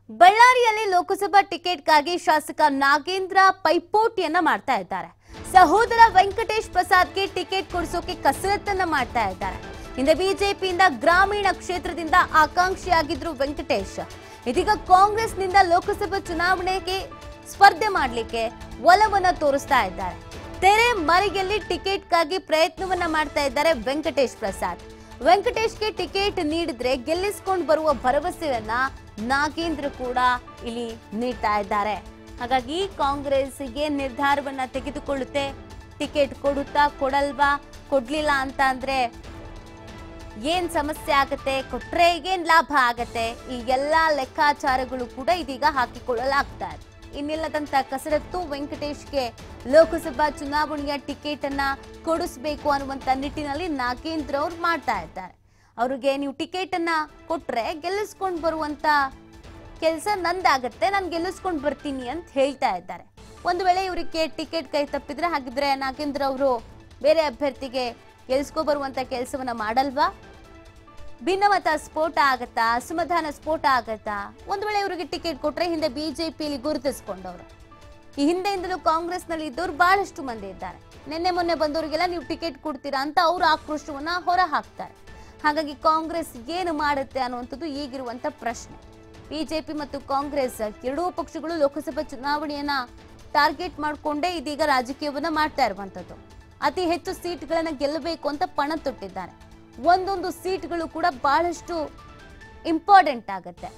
ಬಳ್ಳಾರಿಯಲ್ಲಿ ಲೋಕಸಭಾ ಟಿಕೆಟ್ಗಾಗಿ ಶಾಸಕ ನಾಗೇಂದ್ರ ಪೈಪೋಟಿಯನ್ನ ಮಾಡ್ತಾ ಇದ್ದಾರೆ ಸಹೋದರ ವೆಂಕಟೇಶ್ ಪ್ರಸಾದ್ಗೆ ಟಿಕೆಟ್ ಕೊಡಿಸೋಕೆ ಕಸರತ್ತನ್ನ ಮಾಡ್ತಾ ಇದ್ದಾರೆ ಹಿಂದೆ ಬಿಜೆಪಿಯಿಂದ ಗ್ರಾಮೀಣ ಕ್ಷೇತ್ರದಿಂದ ಆಕಾಂಕ್ಷಿಯಾಗಿದ್ರು ವೆಂಕಟೇಶ್ ಇದೀಗ ಕಾಂಗ್ರೆಸ್ನಿಂದ ಲೋಕಸಭಾ ಚುನಾವಣೆಗೆ ಸ್ಪರ್ಧೆ ಮಾಡಲಿಕ್ಕೆ ಒಲವನ್ನ ತೋರಿಸ್ತಾ ಇದ್ದಾರೆ ತೆರೆ ಮರಿಗೆಲ್ಲಿ ಟಿಕೆಟ್ಗಾಗಿ ಪ್ರಯತ್ನವನ್ನ ಮಾಡ್ತಾ ಇದ್ದಾರೆ ವೆಂಕಟೇಶ್ ಪ್ರಸಾದ್ ವೆಂಕಟೇಶ್ಗೆ ಟಿಕೆಟ್ ನೀಡಿದ್ರೆ ಗೆಲ್ಲಿಸ್ಕೊಂಡು ಬರುವ ಭರವಸೆಯನ್ನ ನಾಗೇಂದ್ರ ಕೂಡ ಇಲ್ಲಿ ನೀಡ್ತಾ ಇದ್ದಾರೆ ಹಾಗಾಗಿ ಕಾಂಗ್ರೆಸ್ಗೆ ನಿರ್ಧಾರವನ್ನ ತೆಗೆದುಕೊಳ್ಳುತ್ತೆ ಟಿಕೆಟ್ ಕೊಡುತ್ತಾ ಕೊಡಲ್ವಾ ಕೊಡ್ಲಿಲ್ಲ ಅಂತ ಅಂದ್ರೆ ಏನ್ ಸಮಸ್ಯೆ ಆಗತ್ತೆ ಕೊಟ್ರೆ ಏನ್ ಲಾಭ ಆಗತ್ತೆ ಈ ಎಲ್ಲಾ ಲೆಕ್ಕಾಚಾರಗಳು ಕೂಡ ಇದೀಗ ಹಾಕಿಕೊಳ್ಳಲಾಗ್ತಾ ಇದೆ ಇನ್ನಿಲ್ಲದಂತ ಕಸರತ್ತು ವೆಂಕಟೇಶ್ಗೆ ಲೋಕಸಭಾ ಚುನಾವಣೆಯ ಟಿಕೆಟ್ ಅನ್ನ ಕೊಡಿಸ್ಬೇಕು ಅನ್ನುವಂತ ನಿಟ್ಟಿನಲ್ಲಿ ನಾಗೇಂದ್ರ ಅವ್ರು ಮಾಡ್ತಾ ಇದ್ದಾರೆ ಅವ್ರಿಗೆ ನೀವು ಟಿಕೆಟ್ ಅನ್ನ ಕೊಟ್ರೆ ಗೆಲ್ಲಿಸ್ಕೊಂಡು ಬರುವಂತ ಕೆಲಸ ನಂದಾಗತ್ತೆ ನಾನು ಗೆಲ್ಲಿಸ್ಕೊಂಡು ಬರ್ತೀನಿ ಅಂತ ಹೇಳ್ತಾ ಇದ್ದಾರೆ ಒಂದು ವೇಳೆ ಇವರಿಗೆ ಟಿಕೆಟ್ ಕೈ ತಪ್ಪಿದ್ರೆ ಹಾಗಿದ್ರೆ ನಾಗೇಂದ್ರ ಅವರು ಬೇರೆ ಅಭ್ಯರ್ಥಿಗೆ ಗೆಲ್ಸ್ಕೊ ಬರುವಂತ ಕೆಲಸವನ್ನ ಮಾಡಲ್ವಾ ಭಿನ್ನಮತ ಸ್ಫೋಟ ಆಗತ್ತಾ ಅಸಮಾಧಾನ ಸ್ಫೋಟ ಆಗತ್ತಾ ಒಂದು ವೇಳೆ ಇವರಿಗೆ ಟಿಕೆಟ್ ಕೊಟ್ರೆ ಹಿಂದೆ ಬಿಜೆಪಿಯಲ್ಲಿ ಗುರುತಿಸ್ಕೊಂಡವರು ಈ ಹಿಂದೆಯಿಂದಲೂ ಕಾಂಗ್ರೆಸ್ನಲ್ಲಿ ಇದ್ದವ್ರು ಬಹಳಷ್ಟು ಮಂದಿ ಇದ್ದಾರೆ ನಿನ್ನೆ ಮೊನ್ನೆ ಬಂದವರಿಗೆಲ್ಲ ನೀವು ಟಿಕೆಟ್ ಕೊಡ್ತೀರಾ ಅಂತ ಅವರು ಆಕ್ರೋಶವನ್ನ ಹೊರ ಹಾಕ್ತಾರೆ ಹಾಗಾಗಿ ಕಾಂಗ್ರೆಸ್ ಏನು ಮಾಡುತ್ತೆ ಅನ್ನುವಂಥದ್ದು ಈಗಿರುವಂತ ಪ್ರಶ್ನೆ ಬಿಜೆಪಿ ಮತ್ತು ಕಾಂಗ್ರೆಸ್ ಎರಡೂ ಪಕ್ಷಗಳು ಲೋಕಸಭಾ ಚುನಾವಣೆಯನ್ನ ಟಾರ್ಗೆಟ್ ಮಾಡಿಕೊಂಡೇ ಇದೀಗ ರಾಜಕೀಯವನ್ನ ಮಾಡ್ತಾ ಇರುವಂತದ್ದು ಅತಿ ಹೆಚ್ಚು ಸೀಟ್ಗಳನ್ನ ಗೆಲ್ಲಬೇಕು ಅಂತ ಪಣ ತೊಟ್ಟಿದ್ದಾರೆ ಒಂದೊಂದು ಸೀಟ್ಗಳು ಕೂಡ ಬಹಳಷ್ಟು ಇಂಪಾರ್ಟೆಂಟ್ ಆಗತ್ತೆ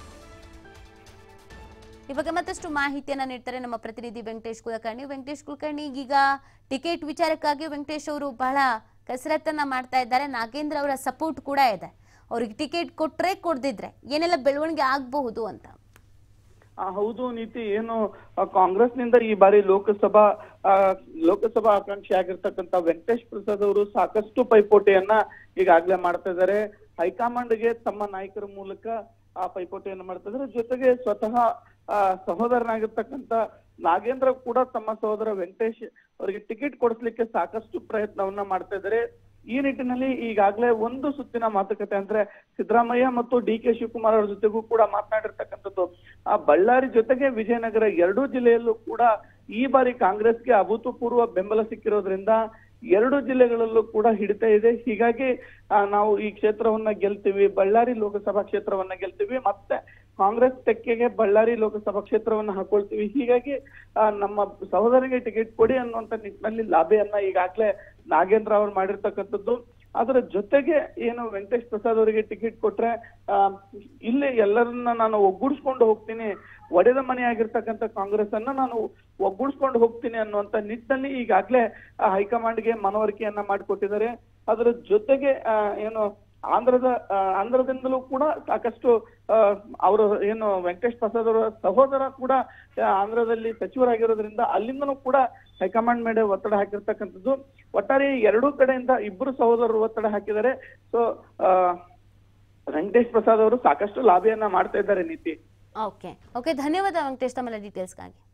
ಇವಾಗ ಮತ್ತಷ್ಟು ಮಾಹಿತಿಯನ್ನ ನೀಡ್ತಾರೆ ನಮ್ಮ ಪ್ರತಿನಿಧಿ ವೆಂಕಟೇಶ್ ಕುಲಕರ್ಣಿ ವೆಂಕಟೇಶ್ ಕುಲಕರ್ಣಿ ಈಗ ಟಿಕೆಟ್ ವಿಚಾರಕ್ಕಾಗಿ ವೆಂಕಟೇಶ್ ಅವರು ಬಹಳ ಕಸರತ್ತನ್ನ ಮಾಡ್ತಾ ಇದ್ದಾರೆ ನಾಗೇಂದ್ರ ಅವರ ಸಪೋರ್ಟ್ ಕೂಡ ಇದೆ ಅವ್ರಿಗೆ ಟಿಕೆಟ್ ಕೊಟ್ರೆ ಕೊಡ್ದಿದ್ರೆ ಏನೆಲ್ಲ ಬೆಳವಣಿಗೆ ಆಗಬಹುದು ಅಂತ ಆ, ಹೌದು ನೀತಿ ಏನು ಆ, ಕಾಂಗ್ರೆಸ್ನಿಂದ ಈ ಬಾರಿ ಲೋಕಸಭಾ ಆ, ಲೋಕಸಭಾ ಆಕಾಂಕ್ಷಿ ಆಗಿರ್ತಕ್ಕಂಥ ವೆಂಕಟೇಶ್ ಪ್ರಸಾದ್ ಅವರು ಸಾಕಷ್ಟು ಪೈಪೋಟಿಯನ್ನ ಈಗಾಗಲೇ ಮಾಡ್ತಾ ಇದ್ದಾರೆ ಹೈಕಮಾಂಡ್ಗೆ ತಮ್ಮ ನಾಯಕರ ಮೂಲಕ ಆ ಪೈಪೋಟಿಯನ್ನು ಮಾಡ್ತಾ ಇದ್ದಾರೆ ಜೊತೆಗೆ ಸ್ವತಃ ಆ, ಸಹೋದರನಾಗಿರ್ತಕ್ಕಂಥ ನಾಗೇಂದ್ರ ಕೂಡ ತಮ್ಮ ಸಹೋದರ ವೆಂಕಟೇಶ್ ಅವರಿಗೆ ಟಿಕೆಟ್ ಕೊಡಿಸ್ಲಿಕ್ಕೆ ಸಾಕಷ್ಟು ಪ್ರಯತ್ನವನ್ನ ಮಾಡ್ತಾ ಇದ್ದಾರೆ ಈ ನಿಟ್ಟಿನಲ್ಲಿ ಈಗಾಗಲೇ ಒಂದು ಸುತ್ತಿನ ಮಾತುಕತೆ ಅಂದ್ರೆ ಸಿದ್ದರಾಮಯ್ಯ ಮತ್ತು ಡಿ ಕೆ ಶಿವಕುಮಾರ್ ಅವರ ಜೊತೆಗೂ ಕೂಡ ಮಾತನಾಡಿರ್ತಕ್ಕಂಥದ್ದು ಆ ಬಳ್ಳಾರಿ ಜೊತೆಗೆ ವಿಜಯನಗರ ಎರಡೂ ಜಿಲ್ಲೆಯಲ್ಲೂ ಕೂಡ ಈ ಬಾರಿ ಕಾಂಗ್ರೆಸ್ಗೆ ಅಭೂತಪೂರ್ವ ಬೆಂಬಲ ಸಿಕ್ಕಿರೋದ್ರಿಂದ ಎರಡು ಜಿಲ್ಲೆಗಳಲ್ಲೂ ಕೂಡ ಹಿಡಿತ ಇದೆ ಹೀಗಾಗಿ ಆ, ನಾವು ಈ ಕ್ಷೇತ್ರವನ್ನ ಗೆಲ್ತೀವಿ ಬಳ್ಳಾರಿ ಲೋಕಸಭಾ ಕ್ಷೇತ್ರವನ್ನ ಗೆಲ್ತೀವಿ ಮತ್ತೆ ಕಾಂಗ್ರೆಸ್ ತೆಕ್ಕೆಗೆ ಬಳ್ಳಾರಿ ಲೋಕಸಭಾ ಕ್ಷೇತ್ರವನ್ನ ಹಾಕೊಳ್ತೀವಿ ಹೀಗಾಗಿ ಆ, ನಮ್ಮ ಸಹೋದರಿಗೆ ಟಿಕೆಟ್ ಕೊಡಿ ಅನ್ನುವಂತ ನಿಟ್ಟಿನಲ್ಲಿ ಲಾಭೆಯನ್ನ ಈಗಾಗಲೇ ನಾಗೇಂದ್ರ ಅವರು ಮಾಡಿರ್ತಕ್ಕಂಥದ್ದು ಅದರ ಜೊತೆಗೆ ಏನು ವೆಂಕಟೇಶ್ ಪ್ರಸಾದ್ ಅವರಿಗೆ ಟಿಕೆಟ್ ಕೊಟ್ರೆ ಆ, ಇಲ್ಲಿ ಎಲ್ಲರನ್ನ ನಾನು ಒಗ್ಗೂಡಿಸ್ಕೊಂಡು ಹೋಗ್ತೀನಿ ಒಡೆದ ಮನೆ ಆಗಿರ್ತಕ್ಕಂಥ ಕಾಂಗ್ರೆಸ್ ಅನ್ನ ನಾನು ಒಗ್ಗೂಡಿಸ್ಕೊಂಡು ಹೋಗ್ತೀನಿ ಅನ್ನುವಂತ ನಿಟ್ಟಿನಲ್ಲಿ ಈಗಾಗಲೇ ಹೈಕಮಾಂಡ್ಗೆ ಮನವರಿಕೆಯನ್ನ ಮಾಡಿಕೊಟ್ಟಿದ್ದಾರೆ ಅದರ ಜೊತೆಗೆ ಆ, ಏನು ಆಂಧ್ರದ ಆ, ಆಂಧ್ರದಿಂದಲೂ ಕೂಡ ಸಾಕಷ್ಟು ಆ, ಅವರು ಏನು ವೆಂಕಟೇಶ್ ಪ್ರಸಾದ್ ಅವರ ಸಹೋದರ ಕೂಡ ಆ, ಆಂಧ್ರದಲ್ಲಿ ಸಚಿವರಾಗಿರೋದ್ರಿಂದ ಅಲ್ಲಿಂದನೂ ಕೂಡ ಹೈಕಮಾಂಡ್ ಮೇಲೆ ಒತ್ತಡ ಹಾಕಿರ್ತಕ್ಕಂಥದ್ದು ಒಟ್ಟಾರೆ ಎರಡೂ ಕಡೆಯಿಂದ ಇಬ್ಬರು ಸಹೋದರರು ಒತ್ತಡ ಹಾಕಿದ್ದಾರೆ ಸೊ ವೆಂಕಟೇಶ್ ಪ್ರಸಾದ್ ಅವರು ಸಾಕಷ್ಟು ಲಾಭಿಯನ್ನ ಮಾಡ್ತಾ ಇದ್ದಾರೆ ನೀತಿ ಓಕೆ ಓಕೆ ಧನ್ಯವಾದ ವೆಂಕಟೇಶ್ ತಮ್ಮೆಲ್ಲ ಡೀಟೇಲ್ಸ್ಗಾಗಿ